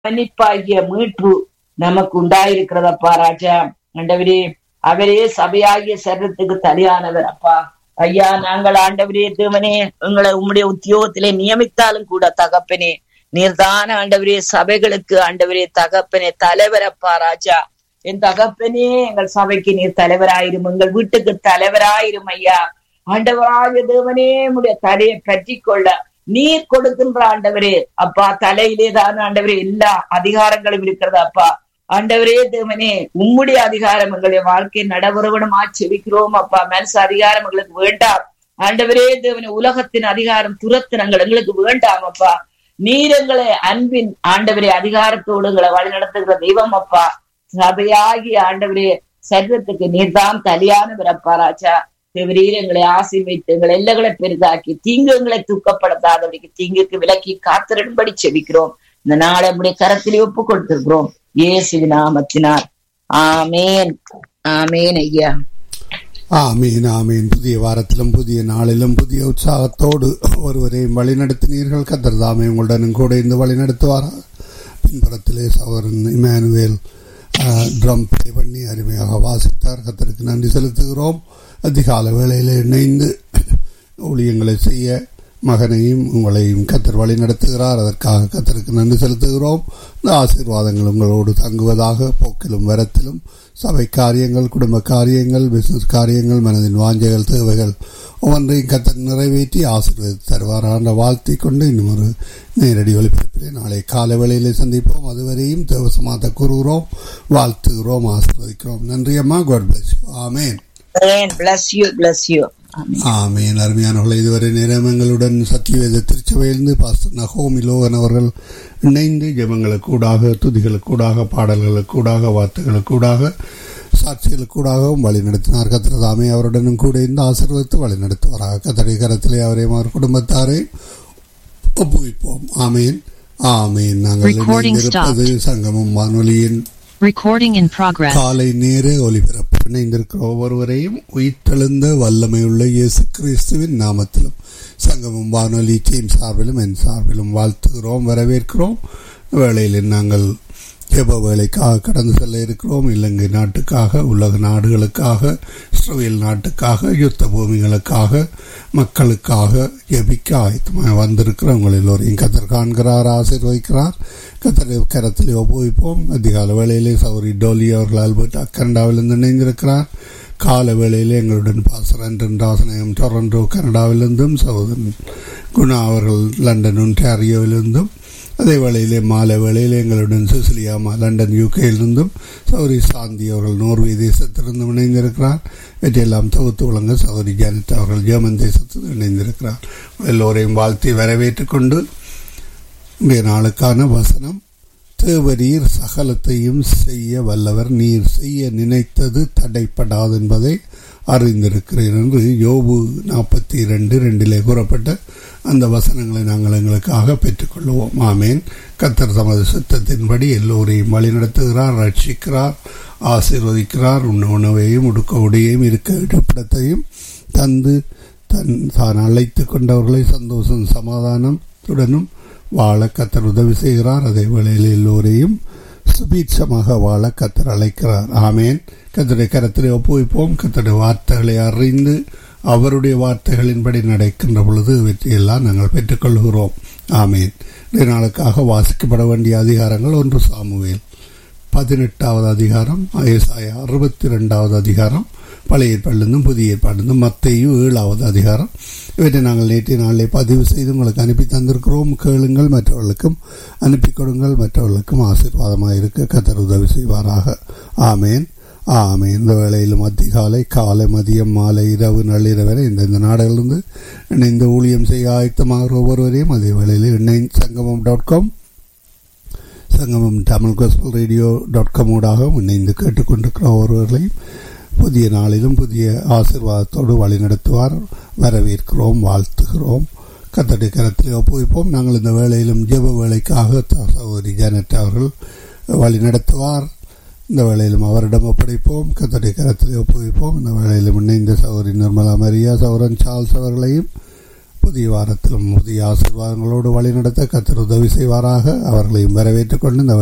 மன்னிப்பாகிய மீட்பு நமக்கு உண்டாயிருக்கிறதப்பா ராஜா ஆண்டவரே அவரே சபையாகிய சரீரத்துக்கு தலையானவர் அப்பா ஐயா நாங்கள் ஆண்டவரே தேவனே எங்களை உம்முடைய உத்தியோகத்திலே நியமித்தாலும் கூட தகப்பனே நீர்தான ஆண்டவரே சபைகளுக்கு ஆண்டவரே தகப்பனே தலைவர் அப்பா ராஜா என் தகப்பனே எங்கள் சபைக்கு நீர் தலைவராயிரும் எங்கள் வீட்டுக்கு தலைவராயிரும் ஐயா ஆண்டவராகிய தேவனே உடைய தலையை பற்றி கொள்ள நீர் கொடுக்கின்ற ஆண்டவரே அப்பா தலையிலே தான் ஆண்டவரே எல்லா அதிகாரங்களும் இருக்கிறது அப்பா ஆண்டவரே தேவனே உம்முடைய அதிகாரம் எங்களுடைய வாழ்க்கை நடவரவனமா செவிக்கிறோம் அப்பா மனசு அதிகாரம் எங்களுக்கு வேண்டாம் ஆண்டவரே தேவனே உலகத்தின் அதிகாரம் துரத்தினங்கள் எங்களுக்கு வேண்டாம் அப்பா நீர் எங்களை அன்பின் ஆண்டவரே அதிகாரத்தோடு எங்களை வழிநடத்துகிற தெய்வம் அப்பா சபையாகிய ஆண்டவரே சர்வத்துக்கு நீர்தான் தலையானவர் அப்பா ராஜா தேவரீர் எங்களை ஆசீர்வைத்து எங்களை எல்லைகளை பெரிதாக்கி தீங்கு எங்களை தூக்கப்படுத்தாதபடிக்கு தீங்குக்கு விலக்கி காத்திரும்படி செபிக்கிறோம் இந்த நாளை நம்முடைய கரத்திலே ஒப்பு கொடுத்திருக்கிறோம் இயேசு நாமத்தினார் ஆமேன் ஆமேன் ஐயா ஆமீன் ஆமீன் புதிய வாரத்திலும் புதிய நாளிலும் புதிய உற்சாகத்தோடு ஒருவரையும் வழிநடத்தினீர்கள் கத்தர் தாமே உங்களுடனும் கூட இருந்து வழிநடத்துவாரா பின்புறத்திலே சவரன் இமானுவேல் ட்ரம் ப்ளே பண்ணி அருமையாக வாசித்தார் கத்தருக்கு நன்றி செலுத்துகிறோம் அதிகால வேளையில் இணைந்து ஊழியங்களை செய்ய மகனையும் உங்களையும் கத்தர் வழி நடத்துகிறார் அதற்காக கத்தருக்கு நன்றி செலுத்துகிறோம் இந்த ஆசீர்வாதங்கள் உங்களோடு தங்குவதாக போக்கிலும் வரத்திலும் சபை காரியங்கள் குடும்ப காரியங்கள் பிசினஸ் காரியங்கள் மனதின் வாஞ்சைகள் தேவைகள் ஒவ்வொன்றையும் கத்தர் நிறைவேற்றி ஆசீர்வதித்து தருவார் என்ற வாழ்த்தி கொண்டு இன்னும் ஒரு நேரடி ஒளிபரப்பிலே நாளை கால வேளையிலே சந்திப்போம் அதுவரையும் தேவசமாத்த கூறுகிறோம் வாழ்த்துகிறோம் ஆசீர்வதிக்கிறோம் நன்றி அம்மா God bless you amen bless you bless you amen அருமையானவர்கள் இதுவரை நேரம் எங்களுடன் சத்தியவேத திருச்சபையிலிருந்து பாஸ்டர் நகோமி லோகன் அவர்கள் இணைந்து ஜபங்களுக்கூடாக துதிகளுக்கூடாக பாடல்களுக்கூடாக வார்த்தைகளுக்கூடாக சாட்சிகளுக்கூடாகவும் வழி நடத்தினார் கத்திரதாமே அவருடனும் கூட இருந்து ஆசீர்வதித்து வழி நடத்துவாராக கத்தடை கரத்திலே அவரையும் அவர் குடும்பத்தாரை ஒப்புவிப்போம் ஆமேன் ஆமேன் நாங்கள் Recording இணைந்திருப்பது சங்கமம் வானொலியின் Recording in progress. காலை நேர ஒலிபரப்பு இணைந்திருக்கிற ஒவ்வொருவரையும் உயிர்த்தெழுந்த வல்லமையுள்ள இயேசு கிறிஸ்துவின் நாமத்திலும் சங்கமம் வானொலி டீம் சார்பிலும் என் சார்பிலும் வாழ்த்துகிறோம் வரவேற்கிறோம் வேளையில் நாங்கள் ஜெப வேலைக்காக கடந்து செல்ல இருக்கிறோம் இலங்கை நாட்டுக்காக உலக நாடுகளுக்காக இஸ்ரேல் நாட்டுக்காக யுத்த பூமிகளுக்காக மக்களுக்காக ஜெபிக்க ஆயத்தமாக வந்திருக்கிற உங்கள் எல்லோரையும் கத்தர் காண்கிறார் ஆசீர்வதிக்கிறார் கத்தரை கரத்தில் ஒப்புவிப்போம் அதிகால வேளையிலே சௌரி டோலி அவர்கள் ஆல்பர்ட் கனடாவிலிருந்து இணைந்திருக்கிறார் கால வேளையிலே எங்களுடன் பாசர் அன்றன் ராசனயம் டொரண்டோ கனடாவிலிருந்தும் சகோதரன் குணா அவர்கள் லண்டன் ஒன்டாரியோவிலிருந்தும் அதே வேளையிலே மாலை வேளையிலே எங்களுடன் சுசிலியாமா லண்டன் யூகேயிலிருந்தும் சௌரி சாந்தி அவர்கள் நோர்வே தேசத்திலிருந்து இணைந்திருக்கிறார் இவற்றையெல்லாம் தொகுத்து வழங்க சௌரி ஜானட் அவர்கள் ஜெர்மன் தேசத்தில் இணைந்திருக்கிறார் எல்லோரையும் வாழ்த்தி வரவேற்றுக் கொண்டு இன்றைய நாளுக்கான வசனம் தேவரீர் சகலத்தையும் செய்ய வல்லவர் நீர் செய்ய நினைத்தது தடைப்படாது என்பதை அறிந்திருக்கிறேன் என்று யோபு நாற்பத்தி இரண்டு ரெண்டிலே கூறப்பட்ட அந்த வசனங்களை நாங்கள் எங்களுக்காக பெற்றுக்கொள்வோம் ஆமேன் கத்தர் தமது சுத்தத்தின்படி எல்லோரையும் வழிநடத்துகிறார் ரட்சிக்கிறார் ஆசீர்வதிக்கிறார் உண்ண உணவையும் உடுக்க உடையையும் இருக்க இருப்பிடத்தையும் தந்து தன் தான் அழைத்து கொண்டவர்களை சந்தோஷம் சமாதானத்துடனும் வாழ கத்தர் உதவி செய்கிறார் அதே வேளையில் எல்லோரையும் சுபீட்சமாக வாழ கத்தர் அழைக்கிறார் ஆமேன் கத்தருடைய கரத்திலே ஒப்புவிப்போம் கத்தருடைய வார்த்தைகளை அறிந்து அவருடைய வார்த்தைகளின்படி நடக்கின்ற பொழுது இவற்றையெல்லாம் நாங்கள் பெற்றுக்கொள்கிறோம் ஆமேன் இந்த நாளுக்காக வாசிக்கப்பட வேண்டிய அதிகாரங்கள் ஒன்று சாமுவேல் பதினெட்டாவது அதிகாரம் ஏசாயா அறுபத்தி ரெண்டாவது அதிகாரம் பழைய ஏற்பாடிலிருந்தும் புதிய ஏற்பாடிலிருந்தும் மத்தையும் ஏழாவது அதிகாரம் இவற்றை நாங்கள் நேற்றைய நாளிலே பதிவு செய்து உங்களுக்கு அனுப்பி தந்திருக்கிறோம் கேளுங்கள் மற்றவர்களுக்கும் அனுப்பி கொடுங்கள் மற்றவர்களுக்கும் ஆசீர்வாதமாக இருக்க கத்தர் உதவி செய்வாராக ஆமேன் ஆமேன் இந்த வேளையிலும் அதிகாலை காலை மதியம் மாலை இரவு நள்ளிரவு வரை இந்தந்த நாடுகளிலிருந்து இணைந்து ஊழியம் செய்ய ஆயத்தமாகிற ஒவ்வொருவரையும் அதே வேளையில் இணை சங்கமம் dot com Sangamam Tamil gospel radio dot com ஊடாகவும் இணைந்து கேட்டுக்கொண்டிருக்கிற ஒருவர்களையும் புதிய நாளிலும் புதிய ஆசீர்வாதத்தோடு வழிநடத்துவார் வரவேற்கிறோம் வாழ்த்துகிறோம் கத்தடி கரத்தில் ஒப்புவிப்போம் நாங்கள் இந்த வேளையிலும் ஜெப வேலைக்காக சகோதரி ஜானட் அவர்கள் வழி நடத்துவார் இந்த வேளையிலும் அவரிடம் ஒப்படைப்போம் கத்தடி கரத்தில் ஒப்புவிப்போம் இந்த வேளையிலும் இணைந்த சகோதரி நிர்மலா மரியா சௌரன் சார்ல்ஸ் அவர்களையும் புதிய வாரத்திலும் புதிய ஆசீர்வாதங்களோடு வழிநடத்த கத்தர் உதவி செய்வாராக அவர்களையும் வரவேற்றுக் கொண்டு இந்த